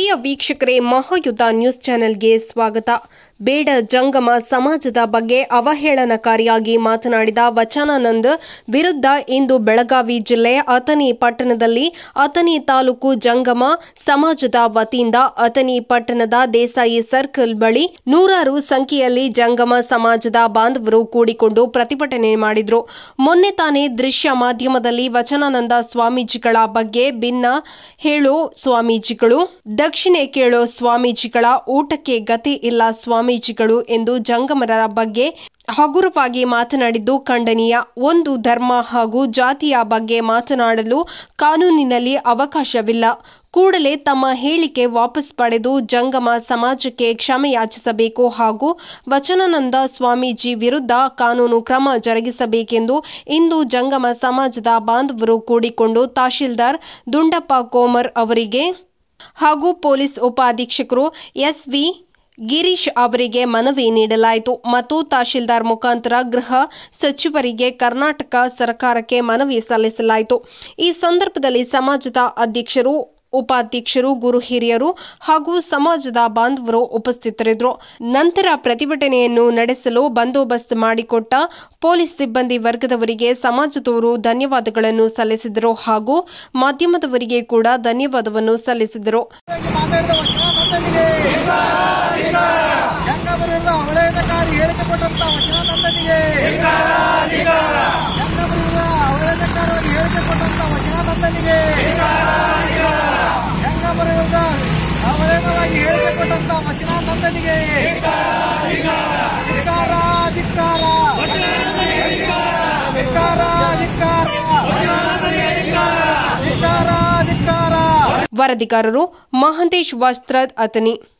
ಪ್ರಿಯ ವೀಕ್ಷಕರೇ ಮಹಾಯುಧ ನ್ಯೂಸ್ ಚಾನೆಲ್ಗೆ ಸ್ವಾಗತ ಬೇಡ ಜಂಗಮ ಸಮಾಜದ ಬಗ್ಗೆ ಅವಹೇಳನಕಾರಿಯಾಗಿ ಮಾತನಾಡಿದ ವಚನಾನಂದ್ ವಿರುದ್ಧ ಇಂದು ಬೆಳಗಾವಿ ಜಿಲ್ಲೆ ಅಥಣಿ ಪಟ್ಟಣದಲ್ಲಿ ಅಥಣಿ ತಾಲೂಕು ಜಂಗಮ ಸಮಾಜದ ವತಿಯಿಂದ ಅಥಣಿ ಪಟ್ಟಣದ ದೇಸಾಯಿ ಸರ್ಕಲ್ ಬಳಿ ನೂರಾರು ಸಂಖ್ಯೆಯಲ್ಲಿ ಜಂಗಮ ಸಮಾಜದ ಬಾಂಧವರು ಕೂಡಿಕೊಂಡು ಪ್ರತಿಭಟನೆ ಮಾಡಿದ್ರು ಮೊನ್ನೆ ತಾನೇ ದೃಶ್ಯ ಮಾಧ್ಯಮದಲ್ಲಿ ವಚನಾನಂದ ಸ್ವಾಮೀಜಿಗಳ ಬಗ್ಗೆ ಭಿನ್ನ ಹೇಳೋ ಸ್ವಾಮೀಜಿಗಳು ದಕ್ಷಿಣೆ ಕೇಳೋ ಸ್ವಾಮೀಜಿಗಳ ಊಟಕ್ಕೆ ಗತಿ ಇಲ್ಲ ಸ್ವಾಮೀಜಿಗಳು ಎಂದು ಜಂಗಮರ ಬಗ್ಗೆ ಹಗುರವಾಗಿ ಮಾತನಾಡಿದ್ದು ಖಂಡನೀಯ ಒಂದು ಧರ್ಮ ಹಾಗೂ ಜಾತಿಯ ಬಗ್ಗೆ ಮಾತನಾಡಲು ಕಾನೂನಿನಲ್ಲಿ ಅವಕಾಶವಿಲ್ಲ ಕೂಡಲೇ ತಮ್ಮ ಹೇಳಿಕೆ ವಾಪಸ್ ಪಡೆದು ಜಂಗಮ ಸಮಾಜಕ್ಕೆ ಕ್ಷಮೆಯಾಚಿಸಬೇಕು ಹಾಗೂ ವಚನಾನಂದ ಸ್ವಾಮೀಜಿ ವಿರುದ್ಧ ಕಾನೂನು ಕ್ರಮ ಜರುಗಿಸಬೇಕೆಂದು ಇಂದು ಜಂಗಮ ಸಮಾಜದ ಬಾಂಧವರು ಕೂಡಿಕೊಂಡು ತಹಶೀಲ್ದಾರ್ ದುಂಡಪ್ಪ ಕೋಮರ್ ಅವರಿಗೆ ಹಾಗೂ ಪೊಲೀಸ್ ಉಪಾಧೀಕ್ಷಕರು ಎಸ್ವಿ ಗಿರೀಶ್ ಅವರಿಗೆ ಮನವಿ ನೀಡಲಾಯಿತು ಮತ್ತು ತಹಶೀಲ್ದಾರ್ ಮುಖಾಂತರ ಗೃಹ ಸಚಿವರಿಗೆ ಕರ್ನಾಟಕ ಸರ್ಕಾರಕ್ಕೆ ಮನವಿ ಸಲ್ಲಿಸಲಾಯಿತು ಈ ಸಂದರ್ಭದಲ್ಲಿ ಸಮಾಜದ ಅಧ್ಯಕ್ಷರು ಉಪಾಧ್ಯಕ್ಷರು ಗುರು ಹಿರಿಯರು ಹಾಗೂ ಸಮಾಜದ ಬಾಂಧವರು ಉಪಸ್ಥಿತರಿದ್ದರು ನಂತರ ಪ್ರತಿಭಟನೆಯನ್ನು ನಡೆಸಲು ಬಂದೋಬಸ್ತ್ ಮಾಡಿಕೊಟ್ಟ ಪೊಲೀಸ್ ಸಿಬ್ಬಂದಿ ವರ್ಗದವರಿಗೆ ಸಮಾಜದವರು ಧನ್ಯವಾದಗಳನ್ನು ಸಲ್ಲಿಸಿದರು ಹಾಗೂ ಮಾಧ್ಯಮದವರಿಗೆ ಕೂಡ ಧನ್ಯವಾದವನ್ನು ಸಲ್ಲಿಸಿದರು ಮಾತಾಡಿದ ವಚನಾನಂದನಿಗೆ ಜಂಗಮರಿಂದ ಅವಳೇನಕಾರಿ ಹೇಳಿಕೆ ಕೊಟ್ಟಂತ ವಚನಾನಂದನಿಗೆ ಜಂಗಮರಿಂದ ಅವಳೇನಕಾರವಾಗಿ ಹೇಳಿಕೆ ಕೊಟ್ಟಂತ ವಚನಾನಂದನಿಗೆ ಜಂಗಮರಿಂದ ಅವಳೇನವಾಗಿ ಹೇಳಿಕೆ ಕೊಟ್ಟಂತ ವಚನಾನಂದನಿಗೆ ಧಿಕ್ಕಾರ ಧಿಕ್ಕಾರ ಧಿಕ್ಕಾರ ಧಿಕ್ಕಾರ ಧಿಕ್ಕಾರ ಧಿಕ್ಕಾರ ವರದಿಗಾರರು ಮಹಂತೇಶ್ ವಸ್ತ್ರದ್ ಅತನಿ